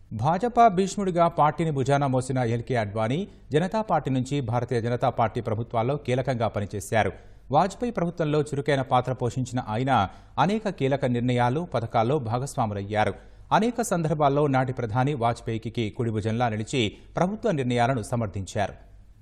భాజపా భీష్ముడిగా పార్టీని భుజాన మోసిన ఎల్కే అడ్వాణీ జనతా పార్టీ నుంచి భారతీయ జనతా పార్టీ ప్రభుత్వాల్లో కీలకంగా పనిచేశారు వాజ్పేయి ప్రభుత్వంలో చురుకైన పాత్ర పోషించిన ఆయన అనేక కీలక నిర్ణయాలు పథకాల్లో భాగస్వాములయ్యారు అనేక సందర్భాల్లో నాటి ప్రధాని వాజ్పేయికి కుడి భుజంలా నిలిచి ప్రభుత్వ నిర్ణయాలను సమర్థించారు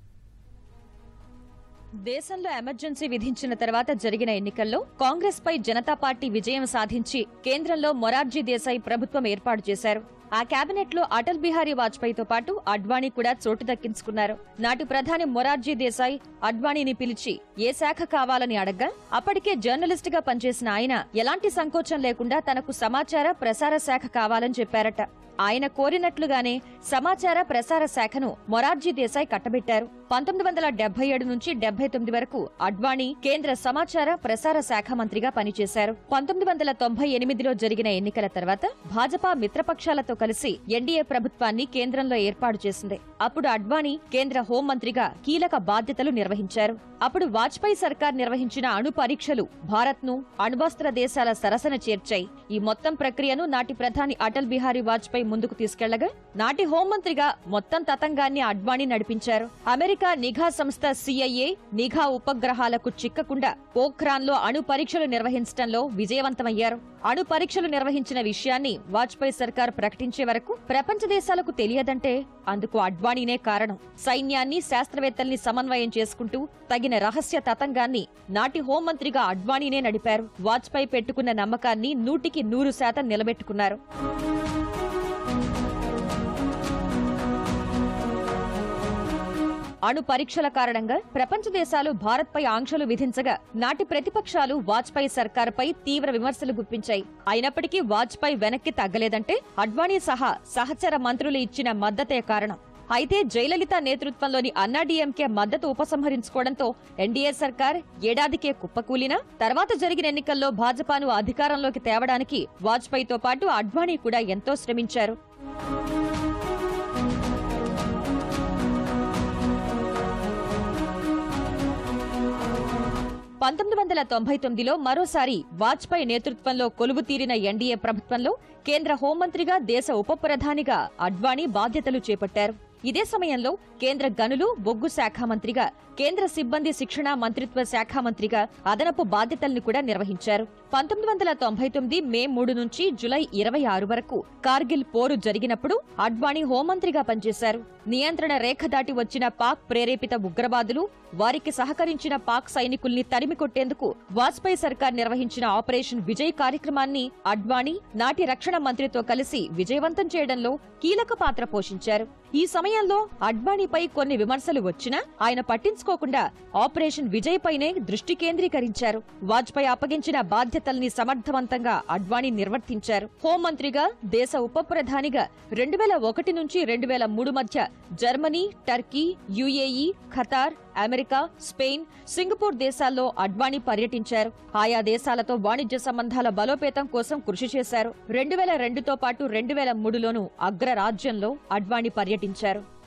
దేశంలో ఎమర్జెన్సీ విధించిన తర్వాత జరిగిన ఎన్నికల్లో కాంగ్రెస్ పై జనతా పార్టీ విజయం సాధించి కేంద్రంలో మొరార్జీ దేశాయ్ ప్రభుత్వం ఏర్పాటు చేశారు ఆ కేబినెట్ లో అటల్ బిహారీ వాజ్పేయితో పాటు అడ్వాణీ కూడా చోటు దక్కించుకున్నారు నాటి ప్రధాని మొరార్జీ దేశాయ్ అడ్వాణీని పిలిచి ఏ శాఖ కావాలని అడగ్గా అప్పటికే జర్నలిస్ట్ గా పనిచేసిన ఆయన ఎలాంటి సంకోచం లేకుండా తనకు సమాచార ప్రసార శాఖ కావాలని చెప్పారట ఆయన కోరినట్లుగానే సమాచార ప్రసార శాఖను మొరార్జీ దేశాయ్ కట్టబెట్టారు పంతొమ్మిది వందల డెబ్బై ఏడు నుంచి డెబ్బై తొమ్మిది వరకు అడ్వాణీ కేంద్ర సమాచార ప్రసార శాఖ మంత్రిగా పనిచేశారు పంతొమ్మిది వందల తొంభై ఎనిమిదిలో జరిగిన ఎన్నికల తర్వాత భాజపా మిత్రపక్షాలతో కలిసి ఎన్డీఏ ప్రభుత్వాన్ని కేంద్రంలో ఏర్పాటు చేసింది అప్పుడు అడ్వాణీ కేంద్ర హోంమంత్రిగా కీలక బాధ్యతలు నిర్వహించారు అప్పుడు వాజ్పేయి సర్కార్ నిర్వహించిన అణు పరీక్షలు భారత్ ను అణ్వస్త్ర దేశాల సరసన చేర్చాయి ఈ మొత్తం ప్రక్రియను నాటి ప్రధాని అటల్ బిహారీ వాజ్పేయి ముందుకు తీసుకెళ్లగా నాటి హోంమంత్రిగా మొత్తం తతంగాన్ని అడ్వాణీ నడిపించారు అమెరికా నిఘా సంస్థ సిఐఏ నిఘా ఉపగ్రహాలకు చిక్కకుండా పోఖ్రాన్ లో అణు పరీక్షలు నిర్వహించడంలో విజయవంతమయ్యారు అణు పరీక్షలు నిర్వహించిన విషయాన్ని వాజ్పేయి సర్కార్ ప్రకటించే వరకు ప్రపంచ దేశాలకు తెలియదంటే అందుకు అడ్వాణీనే కారణం సైన్యాన్ని శాస్త్రవేత్తల్ని సమన్వయం చేసుకుంటూ తగిన రహస్య తతంగాన్ని నాటి హోంమంత్రిగా అడ్వాణీనే నడిపారు వాజ్పేయి పెట్టుకున్న నమ్మకాన్ని నూటికి నూరు శాతం నిలబెట్టుకున్నారు అణు పరీక్షల కారణంగా ప్రపంచ దేశాలు భారత్పై ఆంక్షలు విధించగా నాటి ప్రతిపక్షాలు వాజ్పేయి సర్కారుపై తీవ్ర విమర్శలు గుప్పించాయి అయినప్పటికీ వాజ్పేయి వెనక్కి తగ్గలేదంటే అడ్వాణీ సహా సహచర మంత్రులు ఇచ్చిన మద్దతే కారణం అయితే జయలలిత నేతృత్వంలోని అన్నాడీఎంకే మద్దతు ఉపసంహరించుకోవడంతో ఎన్డీఏ సర్కార్ ఏడాదికే కుప్పకూలినా తర్వాత జరిగిన ఎన్నికల్లో భాజపాను అధికారంలోకి తేవడానికి వాజ్పేయితో పాటు అడ్వాణీ కూడా ఎంతో శ్రమించారు పంతొమ్మిది వందల తొంభై తొమ్మిదిలో మరోసారి వాజ్పేయి నేతృత్వంలో కొలువు తీరిన ఎన్డీఏ ప్రభుత్వంలో కేంద్ర హోంమంత్రిగా దేశ ఉప ప్రధానిగా అడ్వాణీ బాధ్యతలు చేపట్టారు ఇదే సమయంలో కేంద్ర గనులు బొగ్గు శాఖ మంత్రిగా కేంద్ర సిబ్బంది శిక్షణ మంత్రిత్వ శాఖ మంత్రిగా అదనపు బాధ్యతల్ని కూడా నిర్వహించారు పంతొమ్మిది వందల తొంభై తొమ్మిది మే మూడు నుంచి జులై ఇరవై ఆరు వరకు కార్గిల్ పోరు జరిగినప్పుడు అడ్వాణీ హోంమంత్రిగా పనిచేశారు నియంత్రణ రేఖ దాటి వచ్చిన పాక్ ప్రేరేపిత ఉగ్రవాదులు వారికి సహకరించిన పాక్ సైనికుల్ని తరిమి కొట్టేందుకు వాజ్పేయి సర్కార్ నిర్వహించిన ఆపరేషన్ విజయ్ కార్యక్రమాన్ని అడ్వాణీ నాటి రక్షణ మంత్రితో కలిసి విజయవంతం చేయడంలో కీలక పాత్ర పోషించారు ఈ సమయంలో అడ్వాణీపై కొన్ని విమర్శలు వచ్చినా ఆయన పట్టించుకోకుండా ఆపరేషన్ విజయ్ పైనే దృష్టి కేంద్రీకరించారు వాజ్పేయి అప్పగించిన బాధ్యతల్ని సమర్థవంతంగా అడ్వాణీ నిర్వర్తించారు హోంమంత్రిగా దేశ ఉప ప్రధానిగా రెండు వేల ఒకటి నుంచి రెండు వేల మూడు మధ్య Germany Turkey UAE Qatar America Spain Singapore దేశాల్లో అడ్వాణీ పర్యటించారు ఆయా దేశాలతో వాణిజ్య సంబంధాల బలోపేతం కోసం కృషి చేశారు రెండు వేల రెండుతో పాటు రెండు వేల మూడులోనూ అగ్రరాజ్యంలో అడ్వాణీ పర్యటించారు